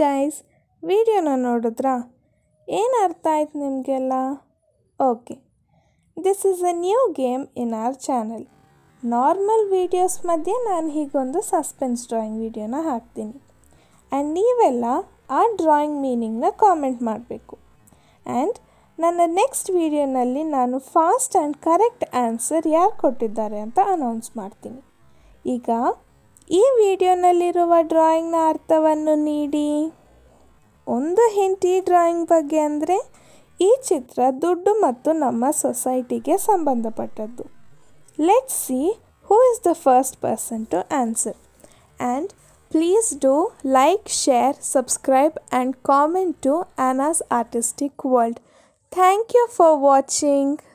guys ವಿಡಿಯೋನ ನೋಡಿದ್ರಾ ಏನು ಅರ್ಥ ಆಯ್ತು ನಿಮಗೆಲ್ಲ okay this is a new game in our channel normal videos ಮಧ್ಯೆ ನಾನು ಹೀಗೊಂದು ಸಸ್ಪೆನ್ಸ್ ಡ್ರಾಯಿಂಗ್ ವಿಡಿಯೋನ ಹಾಕ್ತೀನಿ ಆ್ಯಂಡ್ ನೀವೆಲ್ಲ ಆ ಡ್ರಾಯಿಂಗ್ ಮೀನಿಂಗ್ನ ಕಾಮೆಂಟ್ ಮಾಡಬೇಕು ಆ್ಯಂಡ್ ನನ್ನ ನೆಕ್ಸ್ಟ್ ವಿಡಿಯೋನಲ್ಲಿ ನಾನು ಫಾಸ್ಟ್ ಆ್ಯಂಡ್ ಕರೆಕ್ಟ್ ಆನ್ಸರ್ ಯಾರು ಕೊಟ್ಟಿದ್ದಾರೆ ಅಂತ ಅನೌನ್ಸ್ ಮಾಡ್ತೀನಿ ಈಗ ಈ ವಿಡಿಯೋನಲ್ಲಿರುವ ಡ್ರಾಯಿಂಗ್ನ ಅರ್ಥವನ್ನು ನೀಡಿ ಒಂದು ಹಿಂಟ್ ಈ ಡ್ರಾಯಿಂಗ್ ಬಗ್ಗೆ ಅಂದರೆ ಈ ಚಿತ್ರ ದುಡ್ಡು ಮತ್ತು ನಮ್ಮ ಸೊಸೈಟಿಗೆ ಸಂಬಂಧಪಟ್ಟದ್ದು let see who is the first person to answer and please do like share subscribe and comment to Ana's artistic world thank you for watching